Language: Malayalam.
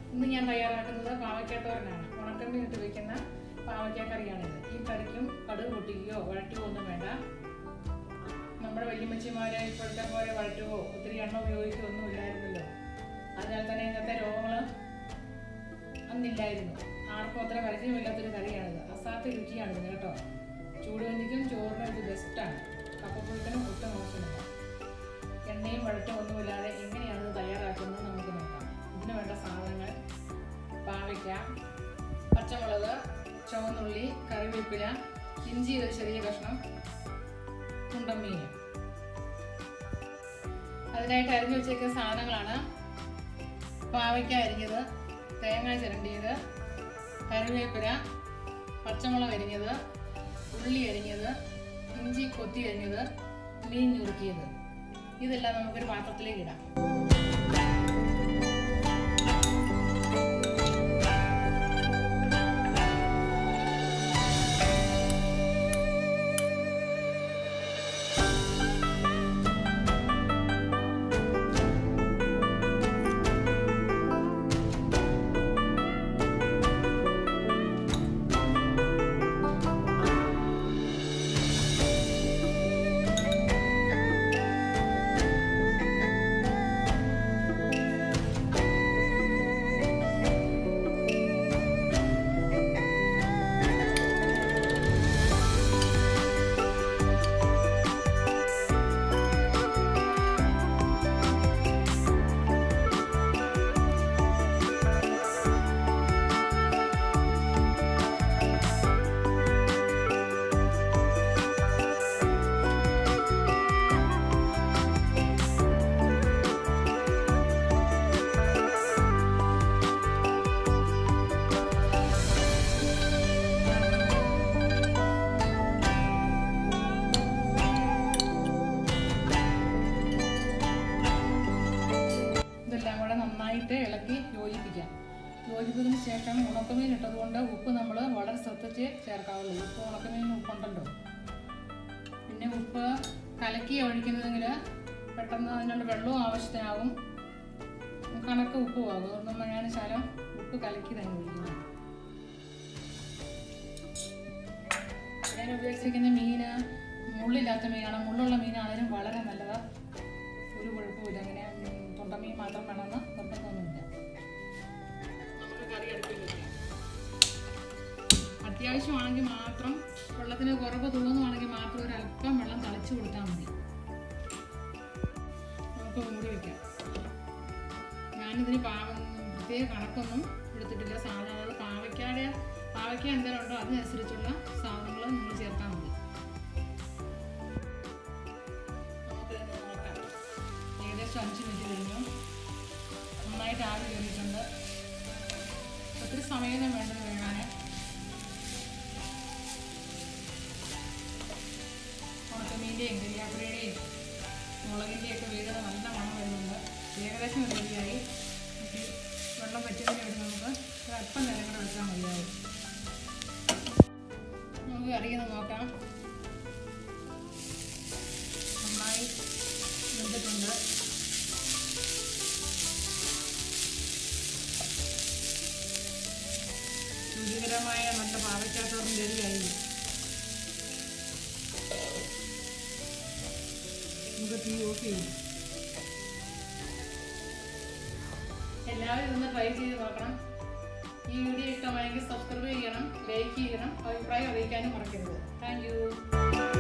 ഇന്ന് ഞാൻ തയ്യാറാക്കുന്നത് പാവയ്ക്കാത്തോരനാണ് ഉണക്കമീൻ ഇട്ട് വെക്കുന്ന പാവയ്ക്ക കറിയാണിത് ഈ കറിക്കും കടുക് പൊട്ടിക്കുകയോ വഴറ്റുകയോ ഒന്നും വേണ്ട നമ്മുടെ വല്യമ്മച്ചിമാരെ ഇപ്പോഴത്തെ പോലെ വഴറ്റുകയോ ഒത്തിരി എണ്ണ ഉപയോഗിക്കുകയോ ഒന്നും ഇല്ലായിരുന്നല്ലോ അതിനാൽ തന്നെ ഇന്നത്തെ രോഗങ്ങൾ അന്നില്ലായിരുന്നു ആർക്കും അത്ര പരിചയമില്ലാത്തൊരു കറിയാണിത് അസാധ്യ രുചിയാണിത് കേട്ടോ ചൂടുകഞ്ഞിക്കും ചോറിനും ഇത് ബെസ്റ്റാണ് കപ്പപ്പുഴുക്കനും ഒട്ടും മോശമില്ല എണ്ണയും വഴറ്റും ഒന്നുമില്ലാതെ എങ്ങനെയാണ് ഇത് തയ്യാറാക്കുന്നത് നമുക്ക് നോക്കാം ഇതിന് വേണ്ട സാധനങ്ങൾ പാവയ്ക്ക പച്ചമുളക് ചുവന്നുള്ളി കറിവേപ്പില ഇഞ്ചി ഒരു ചെറിയ കഷ്ണം കുണ്ടമീൻ അതിനായിട്ട് അരിഞ്ഞു വെച്ചേക്കുന്ന സാധനങ്ങളാണ് പാവയ്ക്ക അരിഞ്ഞത് തേങ്ങ ചിരണ്ടിയത് കറിവേപ്പില പച്ചമുളക് അരിഞ്ഞത് ഉള്ളി അരിഞ്ഞത് ഇഞ്ചി കൊത്തി അരിഞ്ഞത് മീൻ ഞുറുക്കിയത് ഇതെല്ലാം നമുക്കൊരു പാത്രത്തിലേക്ക് ഇടാം ഇതെല്ലാം കൂടെ നന്നായിട്ട് ഇളക്കി യോജിപ്പിക്കാം യോജിപ്പിച്ചതിന് ശേഷം ഉണക്കമീൻ ഇട്ടതുകൊണ്ട് ഉപ്പ് നമ്മൾ വളരെ ശ്രദ്ധിച്ച് ചേർക്കാവുള്ളൂ ഉപ്പ് ഉണക്കമീൻ ഉപ്പുണ്ടല്ലോ പിന്നെ ഉപ്പ് കലക്കി ഒഴിക്കുന്നതെങ്കിൽ പെട്ടെന്ന് അതിനുള്ള വെള്ളവും ആവശ്യത്തിനാകും കണക്ക് ഉപ്പും ആകും അതുകൊണ്ട് ഞാൻ ശകലം ഉപ്പ് കലക്കി തന്നെ ഒഴിക്കുന്നു ഞാൻ ഉപയോഗിച്ചിരിക്കുന്ന മീൻ മുള്ളില്ലാത്ത മീനാണ് മുള്ളുള്ള മീനാണെങ്കിലും വളരെ നല്ലതാണ് ഒരു കുഴപ്പമില്ല അങ്ങനെ ഉം, തൊണ്ടമീൻ മാത്രം വേണമെന്ന് നിർബന്ധമൊന്നുമില്ല നമുക്ക് കറി അടുപ്പിൽ വെക്കാം അത്യാവശ്യമാണെങ്കിൽ മാത്രം വെള്ളത്തിന് കുറവ് തോന്നുവാണെങ്കിൽ മാത്രം ഒരു അല്പം വെള്ളം തളിച്ചു കൊടുത്താൽ മതി നമുക്ക് മൂടി വെക്കാം ഞാനിതിന് പാവ പ്രത്യേക കണക്കൊന്നും എടുത്തിട്ടില്ല സാധാരണ പാവയ്ക്കാടെ പാവയ്ക്ക എന്തെങ്കിലും ഉണ്ടോ അതിനനുസരിച്ചുള്ള സാധനങ്ങൾ നിങ്ങൾ ചേർത്താൽ മതി നമുക്കിതൊന്ന് നോക്കാം ഏകദേശം അഞ്ച് മിനിറ്റ് കഴിഞ്ഞു നന്നായിട്ട് ആവി കയറിയിട്ടുണ്ട് ഒത്തിരി സമയമൊന്നും വേണ്ടത് വേകാൻ ഉണക്കമീൻ്റെയും കരിയാപ്പുരയുടെയും മുളകിൻ്റെയും ഒക്കെ വീടുകൾ നല്ല മണം വരുന്നുണ്ട് ഏകദേശം റെഡിയായി നമുക്ക് വെള്ളം പറ്റുന്നതിന് വേണ്ടി നമുക്ക് ഒരു അല്പം നേരം കൂടെ വെച്ചാൽ മതിയാവും നമുക്ക് കറിയൊന്ന് നോക്കാം നന്നായി വെന്തിട്ടുണ്ട് രുചികരമായ നല്ല പാവയ്ക്കാത്തോറും റെഡിയായി നമുക്ക് തീ ഓഫ് ചെയ്യും എല്ലാവരും ഇതൊന്ന് ട്രൈ ചെയ്ത് നോക്കണം ഈ വീഡിയോ ഇഷ്ടമായെങ്കിൽ സബ്സ്ക്രൈബ് ചെയ്യണം ലൈക്ക് ചെയ്യണം അഭിപ്രായം അറിയിക്കാനും മറക്കരുത് താങ്ക് യു